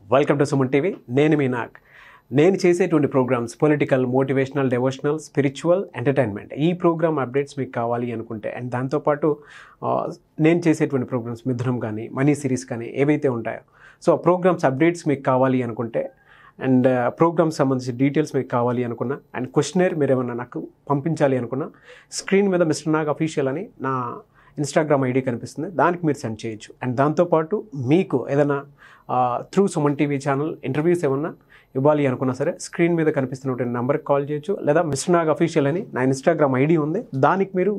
Welcome to Suman TV నేను మీ నాగ్ నేను చేసేటువంటి programmes political motivational devotional spiritual entertainment ఈ ప్రోగ్రామ్ అప్డేట్స్ మీకు కావాలి అనుకుంటే అండ్ దాంతోపాటు ఆ, నేను చేసేటువంటి ప్రోగ్రామ్స్ మిథునం కానీ మనీ సిరీస్ కానీ ఏవైతే ఉంటాయో సో ఆ ప్రోగ్రామ్స్ అప్డేట్స్ మీకు కావాలి అనుకుంటే అండ్ ప్రోగ్రామ్ సంబంధించి డీటెయిల్స్ మీకు కావాలి అనుకున్నా అండ్ క్వశ్చనర్ మీరు ఏమన్నా నాకు పంపించాలి అనుకున్నా స్క్రీన్ మీద మిస్టర్ నాగ్ అఫీషియల్ అని నా ఇన్స్టాగ్రామ్ ఐడి కనిపిస్తుంది దానికి మీరు సెండ్ చేయొచ్చు అండ్ దాంతోపాటు మీకు ఏదైనా through Suman TV channel interviews ఏమన్నా ఇవ్వాలి అనుకున్నా సరే స్క్రీన్ మీద కనిపిస్తున్నటువంటి నెంబర్కి కాల్ చేయొచ్చు లేదా మిస్టర్ నాగ్ అఫీషియల్ అని నా ఇన్స్టాగ్రామ్ ఐడి ఉంది దానికి మీరు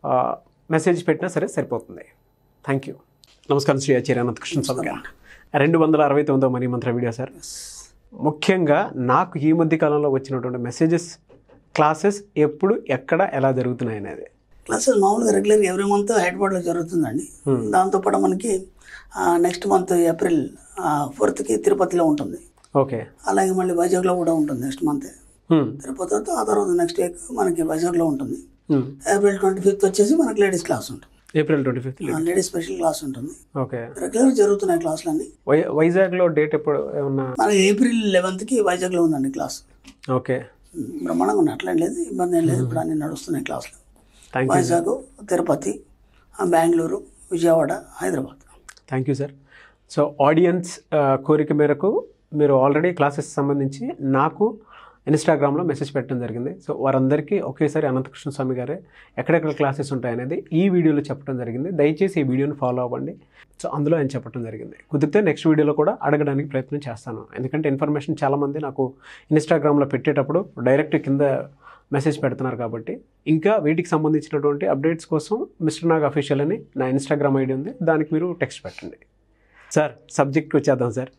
మెసేజ్ పెట్టినా సరే సరిపోతుంది థ్యాంక్ యూ నమస్కారం శ్రీ ఆచార్య అనంత కృష్ణ స్వామి గారు రెండు వందల అరవై తొమ్మిదో మనీ మంత్ర వీడియో సార్ ముఖ్యంగా నాకు ఈ మధ్య కాలంలో వచ్చినటువంటి మెసేజెస్ క్లాసెస్ ఎప్పుడు ఎక్కడ ఎలా జరుగుతున్నాయి అనేది క్లాసెస్ మామూలుగా రెగ్యులర్గా ఎవ్రీ మంత్ హైదరాబాద్లో జరుగుతుందండి దాంతోపాటు మనకి నెక్స్ట్ మంత్ ఏప్రిల్ ఫోర్త్కి తిరుపతిలో ఉంటుంది ఓకే అలాగే మళ్ళీ వైజాగ్లో కూడా ఉంటుంది నెక్స్ట్ మంత్ హ్మ్. తిరుపతి తర్వాత ఆ తర్వాత నెక్స్ట్ వీక్ మనకి వైజాగ్లో ఉంటుంది హ్మ్. ఏప్రిల్ ట్వంటీ ఫిఫ్త్ వచ్చేసి మనకి లేడీస్ క్లాస్ ఉంటుంది April twenty fifth ladies special class ఉంటుంది ఓకే రెగ్యులర్ జరుగుతున్నాయి క్లాసులన్నీ వై వైజాగ్లో డేట్ ఎప్పుడు ఏమన్నా మనకి ఏప్రిల్ లెవెన్త్కి వైజాగ్లో ఉందండి క్లాస్ ఓకే బ్రహ్మాండంగా ఉంది అట్లేం లేదు ఇబ్బంది ఏం లేదు ఇప్పుడు అన్ని నడుస్తున్నాయి క్లాసులు థ్యాంక్ యూ వైజాగ్ తిరుపతి ఆ, Bengaluru Vijayawada Hyderabad thank you sir so audience కోరిక మేరకు మీరు ఆల్రెడీ క్లాసెస్ సంబంధించి నాకు ఇన్స్టాగ్రామ్లో మెసేజ్ పెట్టడం జరిగింది సో వారందరికీ ఒకేసారి అనంతకృష్ణ స్వామి గారే ఎక్కడెక్కడ క్లాసెస్ ఉంటాయనేది ఈ వీడియోలో చెప్పడం జరిగింది దయచేసి ఈ వీడియోని ఫాలో అవ్వండి సో అందులో ఆయన చెప్పడం జరిగింది కుదిరితే నెక్స్ట్ వీడియోలో కూడా అడగడానికి ప్రయత్నం చేస్తాను ఎందుకంటే ఇన్ఫర్మేషన్ చాలామంది నాకు ఇన్స్టాగ్రామ్లో పెట్టేటప్పుడు డైరెక్ట్ కింద మెసేజ్ పెడుతున్నారు కాబట్టి ఇంకా వీటికి సంబంధించినటువంటి అప్డేట్స్ కోసం మిస్టర్ నాగ్ అఫీషియల్ అని నా ఇన్స్టాగ్రామ్ ఐడి ఉంది దానికి మీరు టెక్స్ట్ పెట్టండి సార్ సబ్జెక్ట్ వచ్చేద్దాం సార్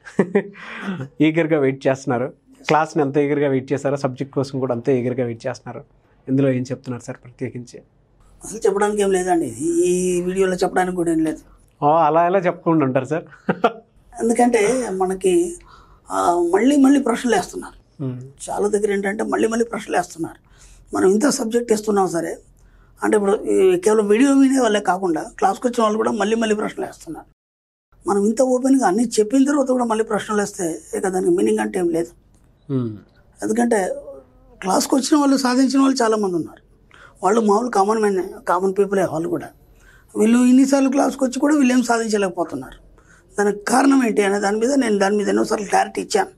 ఈగర్గా వెయిట్ చేస్తున్నారు క్లాస్ని ఎంత ఈగర్గా వెయిట్ చేస్తారో సబ్జెక్ట్ కోసం కూడా అంతే ఈగర్గా వెయిట్ చేస్తున్నారు ఇందులో ఏం చెప్తున్నారు సార్ ప్రత్యేకించి అసలు చెప్పడానికి ఏం లేదండి ఈ వీడియోలో చెప్పడానికి కూడా ఏం లేదు ఓ అలా ఎలా చెప్పకుండా ఉంటారు సార్ ఎందుకంటే మనకి ఆ, మళ్ళీ మళ్ళీ ప్రశ్నలు వేస్తున్నారు మ్మ్. చాలా దగ్గర ఏంటంటే మళ్ళీ మళ్ళీ ప్రశ్నలు వేస్తున్నారు మనం ఇంత సబ్జెక్ట్ ఇస్తున్నాం సరే అంటే ఇప్పుడు ఈ కేవలం వీడియో వినే వాళ్ళే కాకుండా క్లాస్కి వచ్చిన వాళ్ళు కూడా మళ్ళీ మళ్ళీ ప్రశ్నలు వేస్తున్నారు మనం ఇంత ఓపెన్గా అన్ని చెప్పిన తర్వాత కూడా మళ్ళీ ప్రశ్నలు వేస్తే ఇక దానికి మీనింగ్ అంటే ఏం లేదు మ్మ్. ఎందుకంటే క్లాస్కి వచ్చిన వాళ్ళు సాధించిన వాళ్ళు చాలామంది ఉన్నారు వాళ్ళు మామూలు కామన్ మ్యాన్ కామన్ పీపులే వాళ్ళు కూడా వీళ్ళు ఇన్నిసార్లు క్లాస్కి వచ్చి కూడా వీళ్ళు ఏం సాధించలేకపోతున్నారు దానికి కారణం ఏంటి అనే దాని మీద నేను దాని మీద ఎన్నోసార్లు క్లారిటీ ఇచ్చాను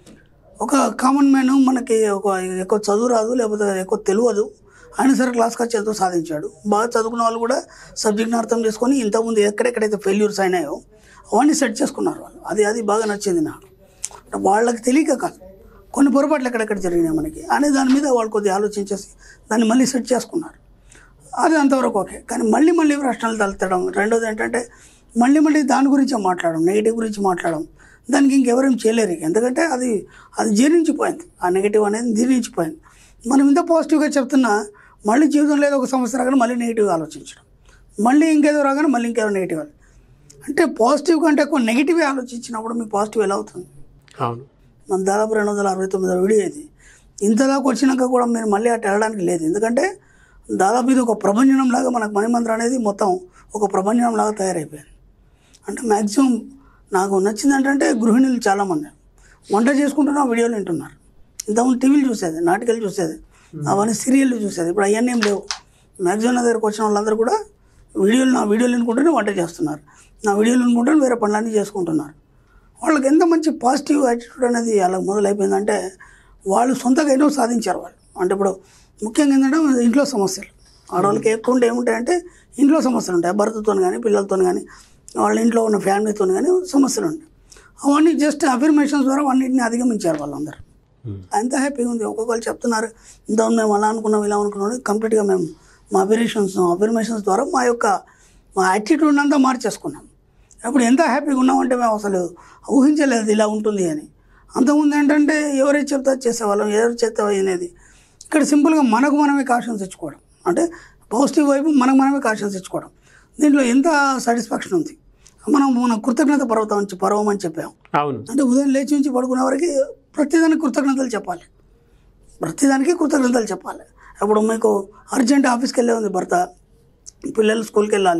ఒక కామన్ మ్యాన్ మనకి ఒక ఎక్కువ చదువు రాదు లేకపోతే ఎక్కువ తెలియదు అయినా సరే క్లాస్కి వచ్చి ఎంతో సాధించాడు బాగా చదువుకున్న వాళ్ళు కూడా సబ్జెక్ట్ని అర్థం చేసుకొని ఇంతకుముందు ఎక్కడెక్కడైతే ఫెయిల్యూర్స్ అయినాయో అవన్నీ సెట్ చేసుకున్నారు వాళ్ళు అది అది బాగా నచ్చింది నాకు అంటే వాళ్ళకి తెలియక కాదు కొన్ని పొరపాట్లు ఎక్కడెక్కడ జరిగినాయి మనకి అనే దాని మీద వాళ్ళు కొద్దిగా ఆలోచించేసి దాన్ని మళ్ళీ సెట్ చేసుకున్నారు అది అంతవరకు ఓకే కానీ మళ్ళీ మళ్ళీ ప్రశ్నలు తలెత్తడం రెండోది ఏంటంటే మళ్ళీ మళ్ళీ దాని గురించే మాట్లాడడం నెగిటివ్ గురించి మాట్లాడడం దానికి ఇంకెవరేం చేయలేరు ఇక. ఎందుకంటే అది అది జీర్ణించిపోయింది ఆ నెగిటివ్ అనేది జీర్ణించిపోయింది మనం ఇంత పాజిటివ్గా చెప్తున్నా మళ్ళీ జీవితంలో ఏదో ఒక సమస్య రాగానే మళ్ళీ నెగిటివ్గా ఆలోచించడం మళ్ళీ ఇంకేదో రాగానే మళ్ళీ ఇంకేదో నెగిటివ్ అంటే పాజిటివ్ కంటే ఎక్కువ నెగిటివ్ ఆలోచించినప్పుడు మీ పాజిటివ్ ఎలా అవుతుంది అవును మన దాదాపు రెండు వందల అరవై తొమ్మిది వీడియో ఇది ఇంతదాకా వచ్చినాక కూడా మీరు మళ్ళీ అటు వెళ్ళడానికి లేదు ఎందుకంటే దాదాపు ఇది ఒక ప్రభంజనం లాగా మనకు మణిమంత్రం అనేది మొత్తం ఒక ప్రభంజనం లాగా తయారైపోయింది అంటే మ్యాక్సిమం నాకు నచ్చింది ఏంటంటే గృహిణులు చాలామంది వంట చేసుకుంటున్న వీడియోలు వింటున్నారు ఇంతకుముందు టీవీలు చూసేది నాటికలు చూసేది అవన్నీ సీరియళ్ళు చూసేది ఇప్పుడు అవన్నీ ఏం లేవు మ్యాక్సిమం నా దగ్గరకు వచ్చిన వాళ్ళందరూ కూడా వీడియోలు నా వీడియోలు వినుకుంటూనే వంట చేస్తున్నారు నా వీడియోలు వినుకుంటూనే వేరే పనులన్నీ చేసుకుంటున్నారు వాళ్ళకి ఎంత మంచి పాజిటివ్ యాటిట్యూడ్ అనేది అలా మొదలైపోయిందంటే వాళ్ళు సొంతగా ఎన్నో సాధించారు వాళ్ళు అంటే ఇప్పుడు ముఖ్యంగా ఏంటంటే ఇంట్లో సమస్యలు ఆడవాళ్ళకి ఎక్కువ ఉంటే ఏముంటాయంటే ఇంట్లో సమస్యలు ఉంటాయి భర్తతో కానీ పిల్లలతో కానీ వాళ్ళ ఇంట్లో ఉన్న ఫ్యామిలీతో కానీ సమస్యలు ఉంటాయి అవన్నీ జస్ట్ అఫర్మేషన్స్ ద్వారా అన్నింటిని అధిగమించారు వాళ్ళందరూ అంత హ్యాపీగా ఉంది ఒక్కొక్కరు చెప్తున్నారు ఇంత మేము అలా అనుకున్నాం ఇలా అనుకున్నాం కంప్లీట్గా మేము మా అఫిరేషన్స్ అఫర్మేషన్స్ ద్వారా మా యొక్క మా యాటిట్యూడ్ అంతా మార్చేసుకున్నాం అప్పుడు ఎంత హ్యాపీగా ఉన్నామంటే మేము అసలు ఊహించలేదు ఇలా ఉంటుంది అని అంతకుముందు ఏంటంటే ఎవరైతే చెప్తా చేసేవాళ్ళం ఎవరు చేస్తే అనేది ఇక్కడ సింపుల్గా మనకు మనమే కాషన్స్ ఇచ్చుకోవడం అంటే పాజిటివ్ వైపు మనకు మనమే కాషన్స్ ఇచ్చుకోవడం దీంట్లో ఎంత సాటిస్ఫాక్షన్ ఉంది మనం మన కృతజ్ఞత పర్వతం అని పర్వం అని చెప్పాం అవును అంటే ఉదయం లేచి నుంచి పడుకునే వరకు ప్రతిదానికి కృతజ్ఞతలు చెప్పాలి ప్రతిదానికి కృతజ్ఞతలు చెప్పాలి ఇప్పుడు మీకు అర్జెంట్ ఆఫీస్కి వెళ్ళే ఉంది భర్త పిల్లలు స్కూల్కి వెళ్ళాలి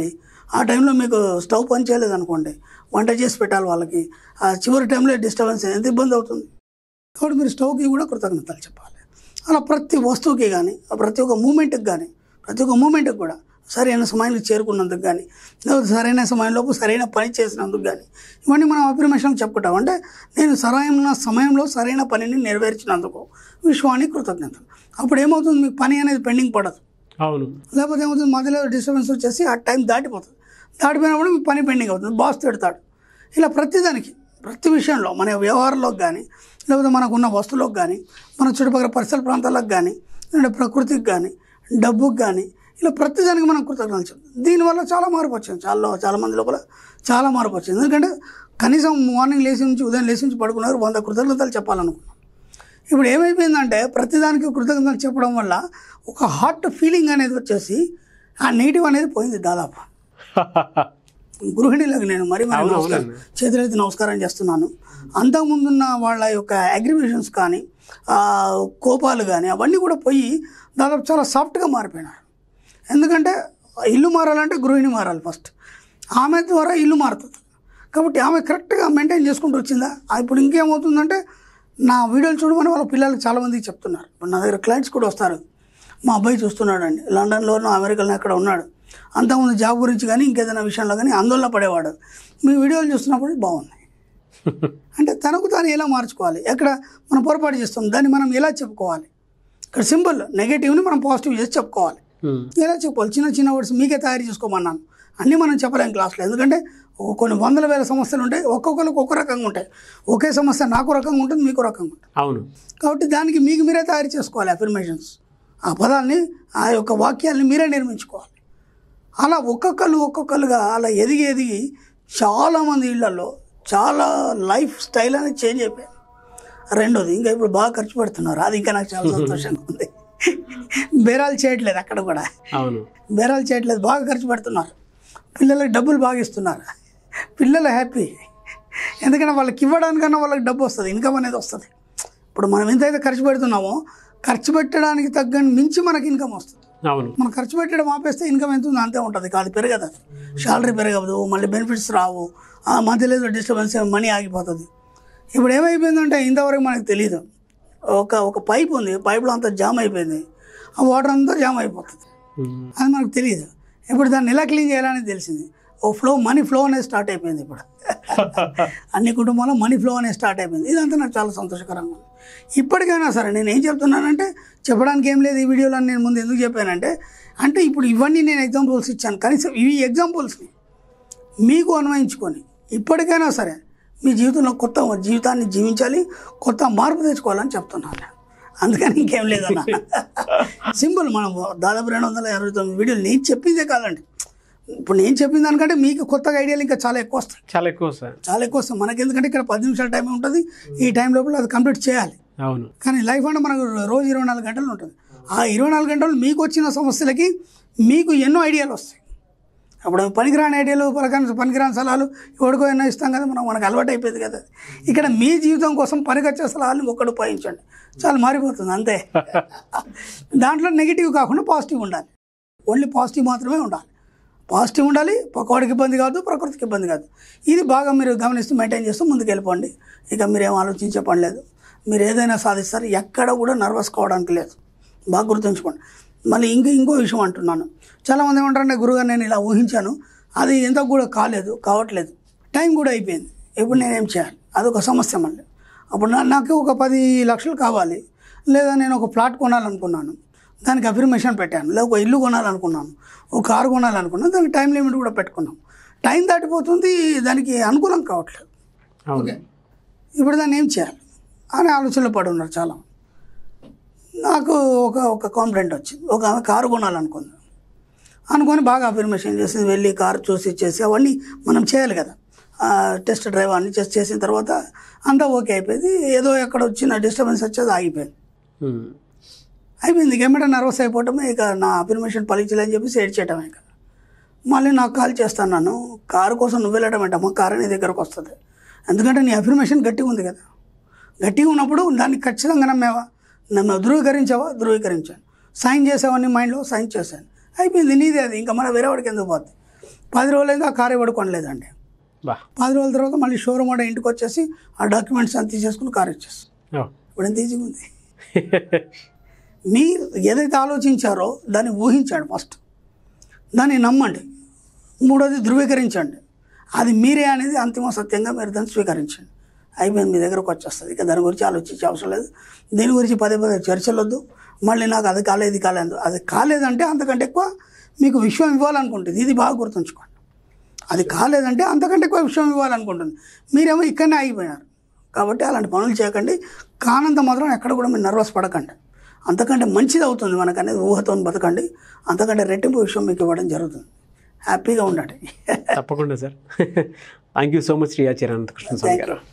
ఆ టైంలో మీకు స్టవ్ పని చేయలేదు అనుకోండి వంట చేసి పెట్టాలి వాళ్ళకి ఆ చివరి టైంలో డిస్టర్బెన్స్ ఎంత ఇబ్బంది అవుతుంది కాబట్టి మీరు స్టవ్కి కూడా కృతజ్ఞతలు చెప్పాలి అలా ప్రతి వస్తువుకి కానీ ప్రతి ఒక్క మూమెంట్కి కానీ ప్రతి ఒక్క మూమెంట్కి కూడా సరైన సమయానికి చేరుకున్నందుకు కానీ లేకపోతే సరైన సమయంలోపు సరైన పని చేసినందుకు కానీ ఇవన్నీ మనం అఫర్మేషన్ చెప్పుకుంటాం అంటే నేను సరైన సమయంలో సరైన పనిని నెరవేర్చినందుకు విశ్వానికి కృతజ్ఞతలు అప్పుడు ఏమవుతుంది మీకు పని అనేది పెండింగ్ పడదు అవును లేకపోతే ఏమవుతుంది మధ్యలో డిస్టర్బెన్స్ వచ్చేసి ఆ టైం దాటిపోతుంది దాటిపోయినప్పుడు మీ పని పెండింగ్ అవుతుంది బాస్ తిడతాడు ఇలా ప్రతిదానికి ప్రతి విషయంలో మన వ్యవహారంలోకి కానీ లేకపోతే మనకు ఉన్న వస్తువులకు కానీ మన చుట్టుపక్కల పరిసర ప్రాంతాలకు కానీ లేదంటే ప్రకృతికి కానీ డబ్బుకి కానీ ఇలా ప్రతిదానికి మనం కృతజ్ఞతలు చెప్తాం దీనివల్ల చాలా మార్పు వచ్చింది చాలా చాలా మంది లోపల చాలా మార్పు వచ్చింది ఎందుకంటే కనీసం మార్నింగ్ లేచి నుంచి ఉదయం లేచి నుంచి పడుకున్నారు వంద కృతజ్ఞతలు చెప్పాలనుకున్నాం ఇప్పుడు ఏమైపోయిందంటే ప్రతిదానికి కృతజ్ఞతలు చెప్పడం వల్ల ఒక హార్ట్ ఫీలింగ్ అనేది వచ్చేసి ఆ నెగిటివ్ అనేది పోయింది దాదాపు గృహిణులకు నేను మరి మరి అవును, నమస్కారం అవునండి. చేతులెత్తి నమస్కారం చేస్తున్నాను అంతకుముందున్న వాళ్ళ యొక్క అగ్రివేషన్స్ కానీ ఆ కోపాలు కానీ అవన్నీ కూడా పోయి దాదాపు చాలా సాఫ్ట్గా మారిపోయినారు ఎందుకంటే ఇల్లు మారాలంటే గృహిణి మారాలి ఫస్ట్ ఆమె ద్వారా ఇల్లు మారుతుంది కాబట్టి ఆమె కరెక్ట్గా మెయింటైన్ చేసుకుంటూ వచ్చిందా ఆ ఇప్పుడు ఇంకేమవుతుందంటే నా వీడియోలు చూడమని వాళ్ళ పిల్లలకు చాలామందికి చెప్తున్నారు ఇప్పుడు నా దగ్గర క్లయింట్స్ కూడా వస్తారు మా అబ్బాయి చూస్తున్నాడు అండి లండన్లోనూ అమెరికాలో ఎక్కడ ఉన్నాడు అంతకుముందు జాబ్ గురించి కానీ ఇంకేదైనా విషయంలో కానీ ఆందోళన పడేవాడు మీ వీడియోలు చూస్తున్నప్పుడు బాగున్నాయి అంటే తనకు తాను ఎలా మార్చుకోవాలి ఎక్కడ మనం పొరపాటు చేస్తాం దాన్ని మనం ఎలా చెప్పుకోవాలి ఇక్కడ సింపుల్ నెగిటివ్ని మనం పాజిటివ్ చేసి చెప్పుకోవాలి ఉమ్, ఎలా చెప్పుకోవాలి చిన్న చిన్న వర్డ్స్ మీకే తయారు చేసుకోమన్నాను అన్నీ మనం చెప్పలేం క్లాస్లో ఎందుకంటే ఒక కొన్ని వందల వేల సమస్యలు ఉంటాయి ఒక్కొక్కరికి ఒక రకంగా ఉంటాయి ఒకే సమస్య నాకు రకంగా ఉంటుంది మీకు రకంగా ఉంటుంది అవును కాబట్టి దానికి మీకు మీరే తయారు చేసుకోవాలి అఫర్మేషన్స్ ఆ పదాన్ని ఆ యొక్క వాక్యాల్ని మీరే నిర్మించుకోవాలి అలా ఒక్కొక్కరు ఒక్కొక్కరుగా అలా ఎదిగి ఎదిగి చాలామంది ఇళ్లలో చాలా లైఫ్ స్టైల్ అనేది చేంజ్ అయిపోయింది రెండోది ఇంకా ఇప్పుడు బాగా ఖర్చు పెడుతున్నారు అది ఇంకా నాకు చాలా సంతోషంగా ఉంది బేరాలు చేయట్లేదు అక్కడ కూడా అవును బేరాలు చేయట్లేదు బాగా ఖర్చు పెడుతున్నారు పిల్లలకు డబ్బులు బాగా ఇస్తున్నారు పిల్లలు హ్యాపీ ఎందుకంటే వాళ్ళకి ఇవ్వడానికన్నా వాళ్ళకి డబ్బు వస్తుంది ఇన్కమ్ అనేది వస్తుంది ఇప్పుడు మనం ఎంతైతే ఖర్చు పెడుతున్నామో ఖర్చు పెట్టడానికి తగ్గని మించి మనకి ఇన్కమ్ వస్తుంది అవును మనం ఖర్చు పెట్టడం ఆపేస్తే ఇన్కమ్ ఎంత ఉందో అంతే ఉంటుంది కాదు పెరగదు అది శాలరీ పెరగదు మళ్ళీ బెనిఫిట్స్ రావు ఆ మధ్యలో ఏదో డిస్టర్బెన్స్ మనీ ఆగిపోతుంది ఇప్పుడు ఏమైపోయిందంటే ఇంతవరకు మనకు తెలియదు ఒక ఒక పైప్ ఉంది పైప్లో అంతా జామ్ అయిపోయింది ఆ వాటర్ అంతా జామ్ అయిపోతుంది ఉమ్, అది మనకు తెలియదు ఇప్పుడు దాన్ని ఎలా క్లీన్ చేయాలని తెలిసింది ఓ ఫ్లో మనీ ఫ్లో అనేది స్టార్ట్ అయిపోయింది ఇప్పుడు అన్ని కుటుంబాల్లో మనీ ఫ్లో అనేది స్టార్ట్ అయిపోయింది ఇదంతా నాకు చాలా సంతోషకరంగా ఉంది ఇప్పటికైనా సరే నేను ఏం చెప్తున్నానంటే చెప్పడానికి ఏం లేదు ఈ వీడియోలో నేను ముందు ఎందుకు చెప్పానంటే అంటే ఇప్పుడు ఇవన్నీ నేను ఎగ్జాంపుల్స్ ఇచ్చాను కనీసం ఇవి ఎగ్జాంపుల్స్ని మీకు అన్వయించుకొని ఇప్పటికైనా సరే మీ జీవితంలో కొత్త జీవితాన్ని జీవించాలి కొత్త మార్పు తెచ్చుకోవాలని చెప్తున్నాను అందుకని ఇంకేం లేదన్న సింపుల్ మనం దాదాపు రెండు వందల ఇరవై తొమ్మిది వీడియోలు నేను చెప్పిందే కాదండి ఇప్పుడు నేను చెప్పిన దానికంటే మీకు కొత్తగా ఐడియాలు ఇంకా చాలా ఎక్కువ వస్తాయి చాలా ఎక్కువ సార్ చాలా ఎక్కువ వస్తాయి మనకి ఎందుకంటే ఇక్కడ పది నిమిషాల టైం ఉంటుంది ఈ టైం లోపల అది కంప్లీట్ చేయాలి అవును కానీ లైఫ్ అంటే మనకు రోజు ఇరవై నాలుగు గంటలు ఉంటుంది ఆ ఇరవై నాలుగు గంటలు మీకు వచ్చిన సమస్యలకి మీకు ఎన్నో ఐడియాలు వస్తాయి అప్పుడు పనికిరాని ఐడియాలు పలకాని పనికిరాని సలహాలు ఎవరికో ఎన్నో ఇస్తాం కదా మనం మనకు అలవాటు అయిపోయింది కదా ఇక్కడ మీ జీవితం కోసం పనికొచ్చే సలహాలను ఒక్కడు ఉపయోగించండి చాలా మారిపోతుంది అంతే దాంట్లో నెగిటివ్ కాకుండా పాజిటివ్ ఉండాలి ఓన్లీ పాజిటివ్ మాత్రమే ఉండాలి పాజిటివ్ ఉండాలి పక్కవాడికి ఇబ్బంది కాదు ప్రకృతికి ఇబ్బంది కాదు ఇది బాగా మీరు గమనిస్తూ మెయింటైన్ చేస్తూ ముందుకు వెళ్ళిపోండి ఇక మీరేం ఆలోచించే పని లేదు మీరు ఏదైనా సాధిస్తారు ఎక్కడ కూడా నర్వస్ కావడానికి లేదు బాగా గుర్తుంచుకోండి మళ్ళీ ఇంకో ఇంకో విషయం అంటున్నాను చాలామంది ఏమంటారంటే గురుగారు నేను ఇలా ఊహించాను అది ఎంత కూడా కాలేదు కావట్లేదు టైం కూడా అయిపోయింది ఇప్పుడు నేనేం చేయాలి అదొక సమస్య మళ్ళీ అప్పుడు నా- నాకు ఒక పది లక్షలు కావాలి లేదా నేను ఒక ప్లాట్ కొనాలనుకున్నాను దానికి అఫర్మేషన్ పెట్టాను లేదా ఒక ఇల్లు కొనాలనుకున్నాను ఒక కారు కొనాలనుకున్నాను దానికి టైం లిమిట్ కూడా పెట్టుకున్నాం టైం దాటిపోతుంది దానికి అనుకూలం కావట్లేదు అవును ఇప్పుడు దాన్ని ఏం చేయాలి అని ఆలోచనలో పడి ఉన్నారు చాలా నాకు ఒక ఒక కాంప్లైంట్ వచ్చింది ఒక ఆమె కారు కొనాలనుకుంది అనుకొని బాగా అఫర్మేషన్ చేసి వెళ్ళి కారు చూసి చేసి అవన్నీ మనం చేయాలి కదా ఆ, టెస్ట్ డ్రైవ్ అన్ని చేసి చేసిన తర్వాత అంతా ఓకే అయిపోయింది ఏదో ఎక్కడ వచ్చిన డిస్టర్బెన్స్ వచ్చేది ఆగిపోయింది ఉమ్, అయిపోయింది ఇక ఏమంటే నర్వస్ అయిపోవటమే ఇక నా అఫర్మేషన్ ఫలించలేని చెప్పి ఏడ్చేయటమే ఇక మళ్ళీ నాకు కాల్ చేస్తాను నన్ను కారు కోసం నువ్వు వెళ్ళడం ఏంటమ్మా కారు నీ దగ్గరకు వస్తుంది ఎందుకంటే నీ అఫర్మేషన్ గట్టిగా ఉంది కదా గట్టిగా ఉన్నప్పుడు దాన్ని ఖచ్చితంగా నమ్మేవా నమ్మే ధృవీకరించావా ధృవీకరించాను సైన్ చేసావని మైండ్లో సైన్ చేశాను అయిపోయింది నీదే అది ఇంకా మన వేరే వాడికి ఎందుకు పోద్ది పది రోజులైంది ఆ కారు ఎవడు కొనలేదండి బా పది రోజుల తర్వాత మళ్ళీ షోరూమ్ వాడు ఇంటికి వచ్చేసి ఆ డాక్యుమెంట్స్ అంతా తీసేసుకుని కారు ఇచ్చేసి ఓ. ఇప్పుడు ఎంత ఈజీగా ఉంది మీరు ఏదైతే ఆలోచించారో దాన్ని ఊహించండి ఫస్ట్ దాన్ని నమ్మండి మూడోది ధృవీకరించండి అది మీరే అనేది అంతిమ సత్యంగా మీరు దాన్ని స్వీకరించండి అయిపోయింది మీ దగ్గరకు వచ్చేస్తుంది ఇక దాని గురించి ఆలోచించే అవసరం లేదు దీని గురించి పదే పదే చర్చలొద్దు మళ్ళీ నాకు అది కాలేదు ఇది కాలేదు అది కాలేదంటే అంతకంటే ఎక్కువ మీకు విశ్వం ఇవ్వాలనుకుంటుంది ఇది బాగా గుర్తుంచుకోండి అది కాలేదంటే అంతకంటే ఎక్కువ విషయం ఇవ్వాలనుకుంటుంది మీరేమో ఇక్కడనే ఆగిపోయినారు కాబట్టి అలాంటి పనులు చేయకండి కానంత మాత్రం ఎక్కడ కూడా మీరు నర్వస్ పడకండి అంతకంటే మంచిది అవుతుంది మనకు అనేది ఊహతో బతకండి అంతకంటే రెట్టింపు విషయం మీకు ఇవ్వడం జరుగుతుంది హ్యాపీగా ఉండండి తప్పకుండా sir thank you so much Shri Acharya Anantakrishna Swami గారు